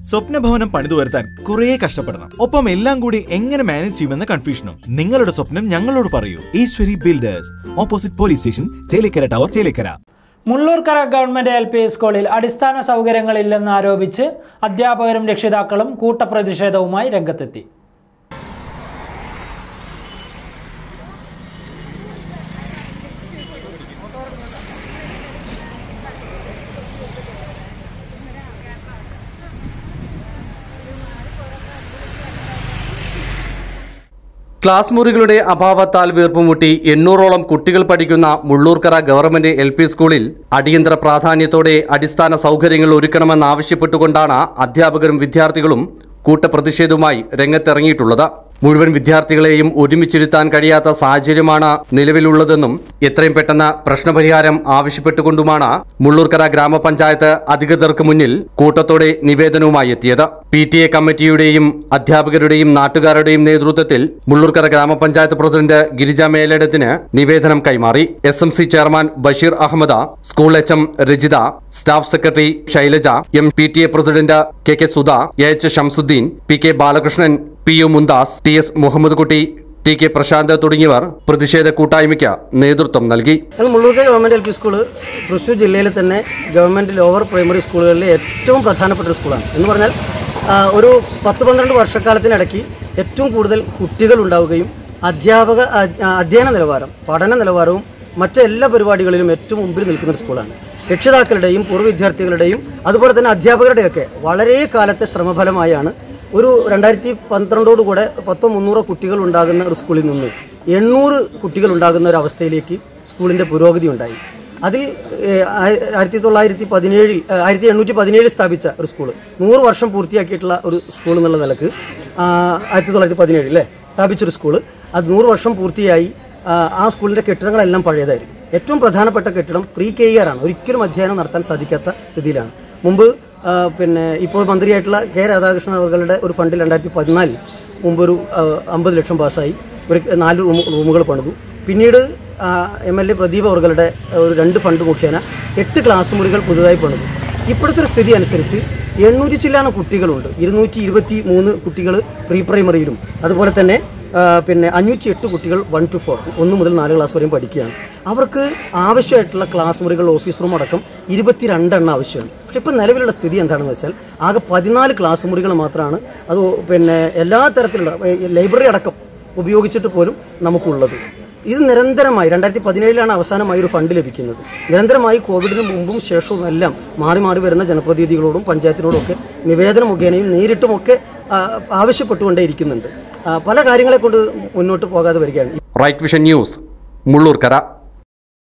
സ്വപ്നഭവനം പണിതു വരുത്താൻ കുറേ കഷ്ടപ്പെടണം ഒപ്പം എല്ലാം കൂടി എങ്ങനെ മാനേജ് ചെയ്യുമെന്ന കൺഫ്യൂഷനും നിങ്ങളുടെ സ്വപ്നം ഞങ്ങളോട് പറയൂ Eshwari builders opposite police station Chelakkara tower Chelakkara Mullurkara government L P സ്കൂളിൽ അടിസ്ഥാന സൗകര്യങ്ങളില്ലെന്ന് ആരോപിച്ച് അധ്യാപകരും രക്ഷിതാക്കളും കൂട്ടപ്രതിഷേധവുമായി രംഗത്തെത്തി ക്ലാസ് മുറികളുടെ അഭാവത്താൽ വീർപ്പുമുട്ടി എണ്ണൂറോളം കുട്ടികൾ പഠിക്കുന്ന മുള്ളൂർക്കര ഗവൺമെന്റ് എൽ പി സ്കൂളിൽ അടിയന്തര പ്രാധാന്യത്തോടെ അടിസ്ഥാന സൗകര്യങ്ങൾ ഒരുക്കണമെന്നാവശ്യപ്പെട്ടുകൊണ്ടാണ് അധ്യാപകരും വിദ്യാർത്ഥികളും കൂട്ടപ്രതിഷേധവുമായി രംഗത്തിറങ്ങിയിട്ടുള്ളത് മുഴുവൻ വിദ്യാർത്ഥികളെയും ഒരുമിച്ചിരുത്താൻ കഴിയാത്ത സാഹചര്യമാണ് നിലവിലുള്ളതെന്നും എത്രയും പെട്ടെന്ന് പ്രശ്നപരിഹാരം ആവശ്യപ്പെട്ടുകൊണ്ടുമാണ് മുള്ളൂർക്കര ഗ്രാമപഞ്ചായത്ത് അധികൃതർക്ക് മുന്നിൽ കൂട്ടത്തോടെ നിവേദനവുമായി എത്തിയത് പി ടി എ കമ്മിറ്റിയുടെയും അധ്യാപകരുടെയും നാട്ടുകാരുടെയും നേതൃത്വത്തിൽ മുള്ളൂർക്കര ഗ്രാമപഞ്ചായത്ത് പ്രസിഡന്റ് ഗിരിജ മേലേടത്തിന് നിവേദനം കൈമാറി S M C chairman Basheer Ahammad school H M Rajitha staff secretary Shailaja M P T A president K K Sudha A H Shamsuddin P K Balakrishnan P U Mumtaz T S Muhammad Kutty T K Prashant തുടങ്ങിയവർ പ്രതിഷേധ കൂട്ടായ്മയ്ക്ക് നേതൃത്വം നൽകി ഞങ്ങൾ Mullurkara government L P school Thrissur ജില്ലയിലെ തന്നെ ഗവൺമെൻറ് ലോവർ പ്രൈമറി സ്കൂളുകളിലെ ഏറ്റവും പ്രധാനപ്പെട്ട ഒരു സ്കൂളാണ് എന്ന് പറഞ്ഞാൽ ആ, ഒരു പത്ത് പന്ത്രണ്ട് വർഷക്കാലത്തിനിടയ്ക്ക് ഏറ്റവും കൂടുതൽ കുട്ടികൾ ഉണ്ടാവുകയും അധ്യാപക അ- അധ്യയന നിലവാരം പഠന നിലവാരവും മറ്റെല്ലാ പരിപാടികളിലും ഏറ്റവും മുമ്പിൽ നിൽക്കുന്ന ഒരു സ്കൂളാണ് രക്ഷിതാക്കളുടെയും പൂർവ്വ വിദ്യാർത്ഥികളുടെയും അതുപോലെ തന്നെ അധ്യാപകരുടെയൊക്കെ വളരെ കാലത്തെ ശ്രമഫലമായാണ് ഒരു രണ്ടായിരത്തി പന്ത്രണ്ടോട് കൂടെ പത്തോ മുന്നൂറോ കുട്ടികൾ ഉണ്ടാകുന്ന ഒരു സ്കൂളിൽ നിന്ന് എണ്ണൂറ് കുട്ടികൾ ഉണ്ടാകുന്ന ഒരു അവസ്ഥയിലേക്ക് സ്കൂളിന്റെ പുരോഗതി ഉണ്ടായി അതിൽ ഏഹ്, ആയി- ആയിരത്തി തൊള്ളായിരത്തി പതിനേഴിൽ ഏഹ്, ആയിരത്തി എണ്ണൂറ്റി പതിനേഴിൽ സ്ഥാപിച്ച ഒരു സ്കൂൾ നൂറ് വർഷം പൂർത്തിയാക്കിയിട്ടുള്ള ഒരു സ്കൂൾ എന്നുള്ള നിലക്ക് ആ, ആയിരത്തി തൊള്ളായിരത്തി പതിനേഴിൽ അല്ലേ സ്ഥാപിച്ചൊരു സ്കൂൾ അത് നൂറ് വർഷം പൂർത്തിയായി ആ, ആ സ്കൂളിന്റെ കെട്ടിടങ്ങളെല്ലാം പഴയതായിരുന്നു ഏറ്റവും പ്രധാനപ്പെട്ട കെട്ടിടം പ്രീ കെ ഇയർ ആണ് ഒരിക്കലും അധ്യയനം നടത്താൻ സാധിക്കാത്ത സ്ഥിതിയിലാണ് മുമ്പ് ആ, പിന്നെ ഇപ്പോൾ മന്ത്രിയായിട്ടുള്ള കെ രാധാകൃഷ്ണൻ അവരുടെ ഒരു ഫണ്ടിൽ രണ്ടായിരത്തി പതിനാലിൽ മുമ്പ് ഒരു അമ്പത് ലക്ഷം പാസ്സായി ഒരു നാല് റൂം റൂമുകൾ പണിതു പിന്നീട് എം എൽ എ പ്രദീപ് അവരുടെ ഒരു രണ്ട് ഫണ്ട് മുഖേന എട്ട് ക്ലാസ് മുറികൾ പുതുതായി പണിതു ഇപ്പോഴത്തെ ഒരു സ്ഥിതി അനുസരിച്ച് എണ്ണൂറ്റി ചില്ലാണ് കുട്ടികളുണ്ട് ഇരുന്നൂറ്റി ഇരുപത്തി മൂന്ന് കുട്ടികൾ പ്രീ പ്രൈമറിയിലും അതുപോലെ തന്നെ ആ, പിന്നെ അഞ്ഞൂറ്റി എട്ട് കുട്ടികൾ വൺ ടു ഫോർ ഒന്ന് മുതൽ നാല് ക്ലാസ് വരെയും പഠിക്കുകയാണ് അവർക്ക് ആവശ്യമായിട്ടുള്ള ക്ലാസ് മുറികൾ ഓഫീസ് റൂം അടക്കം ഇരുപത്തിരണ്ടെണ്ണം ആവശ്യമാണ് പക്ഷെ ഇപ്പം നിലവിലുള്ള സ്ഥിതി എന്താണെന്ന് വെച്ചാൽ ആകെ പതിനാല് ക്ലാസ് മുറികൾ മാത്രമാണ് അത് പിന്നെ എല്ലാ തരത്തിലുള്ള ഏ, ലൈബ്രറി അടക്കം ഉപയോഗിച്ചിട്ട് പോലും നമുക്കുള്ളത് ഇത് നിരന്തരമായി രണ്ടായിരത്തി പതിനേഴിലാണ് അവസാനമായി ഒരു ഫണ്ട് ലഭിക്കുന്നത് നിരന്തരമായി കോവിഡിന് മുമ്പും ശേഷവും എല്ലാം മാറി മാറി വരുന്ന ജനപ്രതിനിധികളോടും പഞ്ചായത്തിനോടും ഒക്കെ നിവേദന മുഖേനയും നേരിട്ടുമൊക്കെ ആ, ആവശ്യപ്പെട്ടുകൊണ്ടേയിരിക്കുന്നുണ്ട് ആ, പല കാര്യങ്ങളെ കൊണ്ട് മുന്നോട്ട് പോകാതെ വരികയാണ് റൈറ്റ് വിഷൻ ന്യൂസ് മുള്ളൂർക്കര